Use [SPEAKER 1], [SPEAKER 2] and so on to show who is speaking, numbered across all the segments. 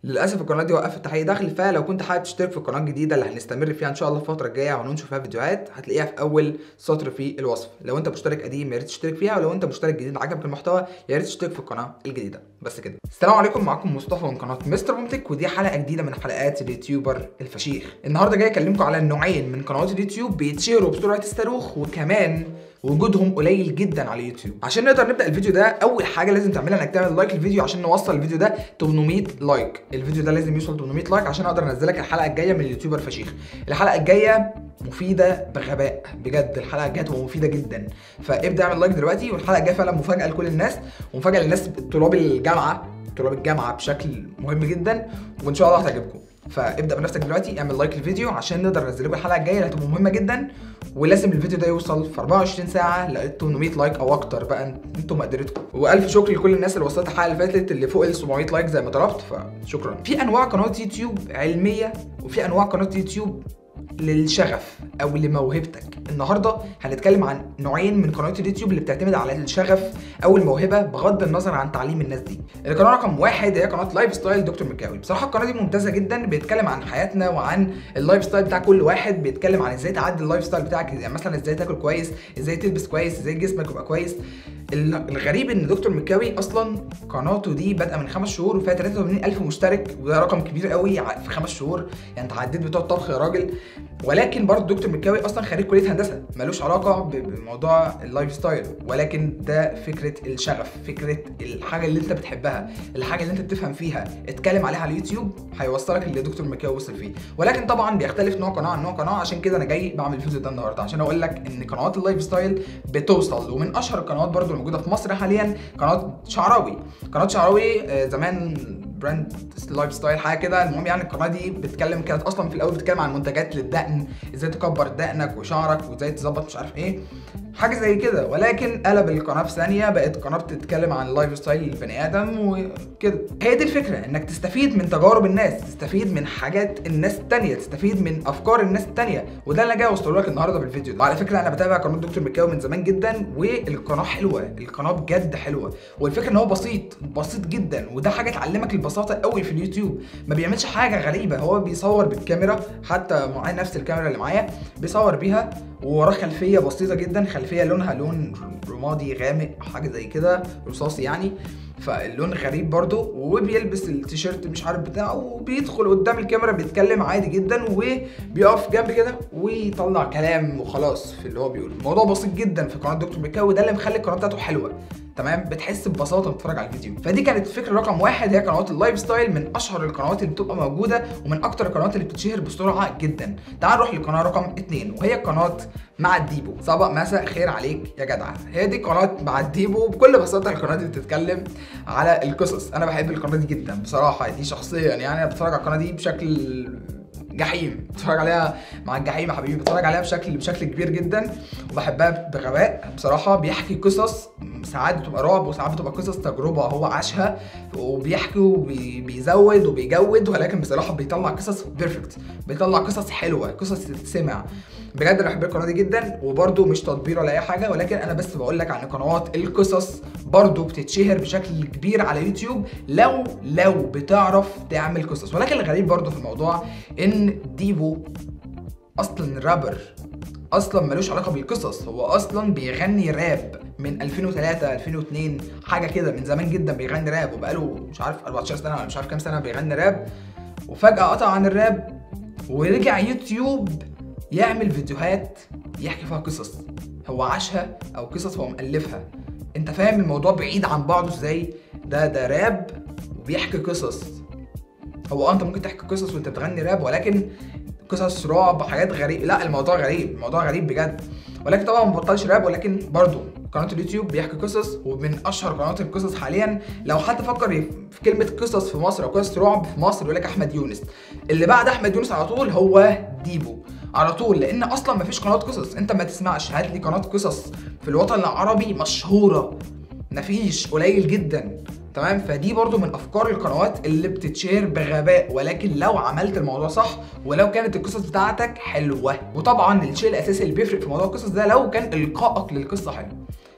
[SPEAKER 1] للاسف القناه دي وقفت تحقيق دخل فلو كنت حابب تشترك في القناه الجديده اللي هنستمر فيها ان شاء الله الفتره الجايه وهننشر فيها فيديوهات هتلاقيها في اول سطر في الوصف لو انت مشترك قديم يا ريت تشترك فيها ولو انت مشترك جديد عجبك المحتوى يا ريت تشترك في القناه الجديده بس كده السلام عليكم معاكم مصطفى من قناه مستر بومتك ودي حلقه جديده من حلقات اليوتيوبر الفشيخ النهارده جاي اكلمكم على نوعين من قنوات اليوتيوب بيتشهروا بسرعه الصاروخ وكمان وجودهم قليل جدا على اليوتيوب عشان نقدر نبدا الفيديو ده اول حاجه لازم تعملها انك تعمل لايك للفيديو عشان نوصل الفيديو ده 800 لايك الفيديو ده لازم يوصل 800 لايك عشان اقدر انزلك الحلقه الجايه من اليوتيوبر فشيخ الحلقه الجايه مفيده بغباء بجد الحلقه الجايه هتبقى مفيده جدا فابدا اعمل لايك دلوقتي والحلقه الجايه فعلا مفاجاه لكل الناس ومفاجاه للناس طلاب الجامعه طلاب الجامعه بشكل مهم جدا وان شاء الله هتعجبكم فابدا بنفسك دلوقتي اعمل لايك للفيديو عشان نقدر ننزل لكم الحلقه الجايه اللي هتبقى مهمه جدا ولازم الفيديو ده يوصل في 24 ساعه ل 800 لايك او اكتر بقى انتم مقدرتكم والف شكر لكل الناس اللي وصلت الحلقه اللي فاتت اللي فوق ال 700 لايك زي ما طلبت فشكرا في انواع قنوات يوتيوب علميه وفي انواع قنوات يوتيوب للشغف او لموهبتك النهارده هنتكلم عن نوعين من قنوات اليوتيوب اللي بتعتمد على الشغف او الموهبه بغض النظر عن تعليم الناس دي القناه رقم واحد هي قناه لايف ستايل دكتور مكاوي بصراحه القناه دي ممتازه جدا بيتكلم عن حياتنا وعن اللايف ستايل بتاع كل واحد بيتكلم عن ازاي تعدل اللايف ستايل بتاعك يعني مثلا ازاي تاكل كويس ازاي تلبس كويس ازاي جسمك يبقى كويس الغريب ان دكتور مكاوي اصلا قناته دي بادئه من خمس شهور وفيها 83000 مشترك وده رقم كبير قوي في خمس شهور يعني انت عديت بتوع الطبخ يا راجل ولكن برضه دكتور مكاوي اصلا خريج كليه هندسه ملوش علاقه بموضوع اللايف ستايل ولكن ده فكره الشغف فكره الحاجه اللي انت بتحبها الحاجه اللي انت بتفهم فيها اتكلم عليها على اليوتيوب هيوصلك اللي دكتور مكاوي وصل فيه ولكن طبعا بيختلف نوع قناه عن نوع قناه عشان كده انا جاي بعمل الفيديو ده النهارده عشان اقول لك ان قنوات اللايف ستايل بتوصل ومن اشهر القنوات برضه الموجوده في مصر حاليا قناه شعراوي قناه شعراوي زمان براند لايف ستايل حاجه كده المهم يعني القناه دي بتتكلم كانت اصلا في الاول بتتكلم عن منتجات للدقن ازاي تكبر دقنك وشعرك وازاي تظبط مش عارف ايه حاجه زي كده ولكن قلب القناه في ثانيه بقت قناه بتتكلم عن اللايف ستايل للبني ادم وكده هي دي الفكره انك تستفيد من تجارب الناس تستفيد من حاجات الناس التانية تستفيد من افكار الناس التانية وده اللي انا جاي اوصله لك النهارده بالفيديو ده وعلى فكره انا بتابع قناه دكتور مكاوي من زمان جدا والقناه حلوه القناه بجد حلوه والفكره ان هو بسيط بسيط جدا وده حاجه تعلمك البساطه قوي في اليوتيوب ما بيعملش حاجه غريبه هو بيصور بالكاميرا حتى معايا نفس الكاميرا اللي معايا بيصور بيها ووراه خلفيه بسيطه جدا خلفيه لونها لون رمادي غامق حاجه زي كده رصاصي يعني فاللون غريب برضو وبيلبس التيشيرت مش عارف بتاعه وبيدخل قدام الكاميرا بيتكلم عادي جدا وبيقف جنب كده ويطلع كلام وخلاص في اللي هو بيقوله الموضوع بسيط جدا في قناه دكتور مكاوي ده اللي مخلي القناه بتاعته حلوه تمام بتحس ببساطه بتتفرج على الفيديو فدي كانت الفكره رقم واحد هي قنوات اللايف ستايل من اشهر القنوات اللي بتبقى موجوده ومن اكتر القنوات اللي بتتشهر بسرعه جدا تعال نروح للقناه رقم اتنين وهي قناه مع الديبو صباح مساء خير عليك يا جدع هي دي قناه مع الديبو بكل بساطه القناه دي بتتكلم على القصص انا بحب القناه دي جدا بصراحه دي شخصيا يعني انا بتفرج على القناه دي بشكل جحيم بتفرج عليها مع الجحيم يا حبيبي بتفرج عليها بشكل بشكل كبير جدا وبحبها بغباء بصراحه بيحكي قصص ساعات بتبقى رعب وساعات بتبقى قصص تجربه هو عاشها وبيحكي وبيزود وبيجود ولكن بصراحه بيطلع قصص بيرفكت بيطلع قصص حلوه قصص تتسمع بجد انا بحب القناه دي جدا وبرده مش تطبير ولا اي حاجه ولكن انا بس بقول لك عن قنوات القصص برضو بتتشهر بشكل كبير على يوتيوب لو لو بتعرف تعمل قصص ولكن الغريب برضو في الموضوع ان ديفو اصلا رابر اصلا ملوش علاقه بالقصص هو اصلا بيغني راب من 2003 2002 حاجه كده من زمان جدا بيغني راب وبقاله مش عارف 14 سنه ولا مش عارف كام سنه بيغني راب وفجاه قطع عن الراب ورجع يوتيوب يعمل فيديوهات يحكي فيها قصص هو عاشها او قصص هو مؤلفها انت فاهم الموضوع بعيد عن بعضه ازاي ده ده راب وبيحكي قصص هو انت ممكن تحكي قصص وانت بتغني راب ولكن قصص رعب حاجات غريبه لا الموضوع غريب الموضوع غريب بجد ولكن طبعا ما بطلش راب ولكن برضه قناه اليوتيوب بيحكي قصص ومن اشهر قنوات القصص حاليا لو حد فكر في كلمه قصص في مصر او قصص رعب في مصر يقول لك احمد يونس اللي بعد احمد يونس على طول هو ديبو على طول لان اصلا ما فيش قناه قصص انت ما تسمعش هات لي قناه قصص في الوطن العربي مشهوره مفيش قليل جدا تمام فدي برضو من افكار القنوات اللي بتتشهر بغباء ولكن لو عملت الموضوع صح ولو كانت القصص بتاعتك حلوه وطبعا الشيء الاساسي اللي بيفرق في موضوع القصص ده لو كان القائك للقصه حلو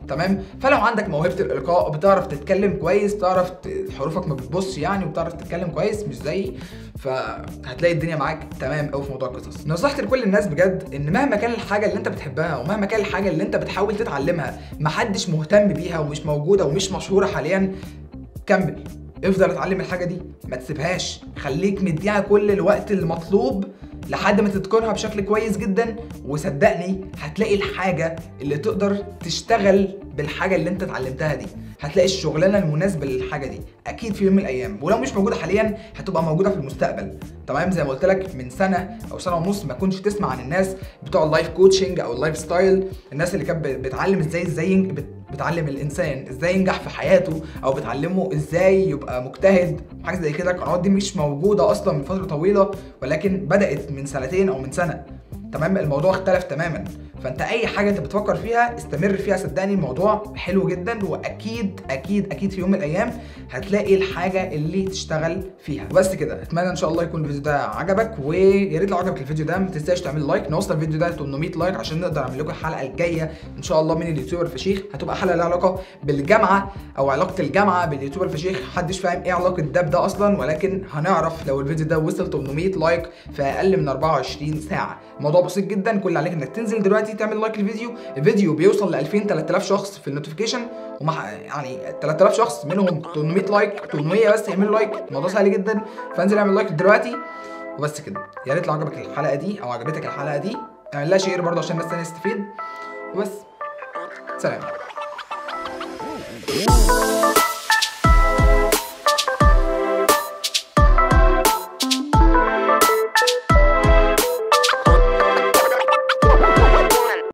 [SPEAKER 1] تمام فلو عندك موهبه الالقاء بتعرف تتكلم كويس بتعرف ت- حروفك ما بتبص يعني وبتعرف تتكلم كويس مش زيي فهتلاقي الدنيا معاك تمام قوي في موضوع القصص نصيحتي لكل الناس بجد ان مهما كان الحاجه اللي انت بتحبها ومهما كان الحاجه اللي انت بتحاول تتعلمها محدش مهتم بيها ومش موجوده ومش مشهوره حاليا كمل افضل اتعلم الحاجه دي ما تسيبهاش خليك مديها كل الوقت المطلوب لحد ما تتقنها بشكل كويس جدا وصدقني هتلاقي الحاجه اللي تقدر تشتغل بالحاجه اللي انت اتعلمتها دي هتلاقي الشغلانه المناسبه للحاجه دي اكيد في يوم من الايام ولو مش موجوده حاليا هتبقى موجوده في المستقبل تمام زي ما قلت لك من سنه او سنه ونص ما كنتش تسمع عن الناس بتوع اللايف كوتشنج او اللايف ستايل الناس اللي كانت بتعلم ازاي ازاي ين- بت- بتعلم الانسان ازاي ينجح في حياته او بتعلمه ازاي يبقى مجتهد حاجه زي كده القنوات دي مش موجوده اصلا من فتره طويله ولكن بدات من سنتين او من سنه تمام الموضوع اختلف تماما فانت اي حاجه انت بتفكر فيها استمر فيها صدقني الموضوع حلو جدا واكيد اكيد اكيد في يوم من الايام هتلاقي الحاجه اللي تشتغل فيها بس كده اتمنى ان شاء الله يكون الفيديو ده عجبك ويا ريت لو عجبك الفيديو ده ما تنساش تعمل لايك نوصل الفيديو ده ل 800 لايك عشان نقدر نعمل لكم الحلقه الجايه ان شاء الله من اليوتيوبر الفشيخ هتبقى حلقه لها علاقه بالجامعه او علاقه الجامعه باليوتيوبر الفشيخ محدش فاهم ايه علاقه ده بده اصلا ولكن هنعرف لو الفيديو ده وصل 800 لايك في اقل من 24 ساعه الموضوع بسيط جدا كل اللي عليك انك تنزل دلوقتي تعمل لايك للفيديو الفيديو بيوصل ل 2000 3000 شخص في النوتيفيكيشن ومع يعني 3000 شخص منهم 800 لايك 800 بس يعملوا لايك الموضوع سهل جدا فانزل اعمل لايك دلوقتي وبس كده يا ريت لو عجبك الحلقه دي او عجبتك الحلقه دي اعمل لها شير برضه عشان الناس تانية تستفيد وبس سلام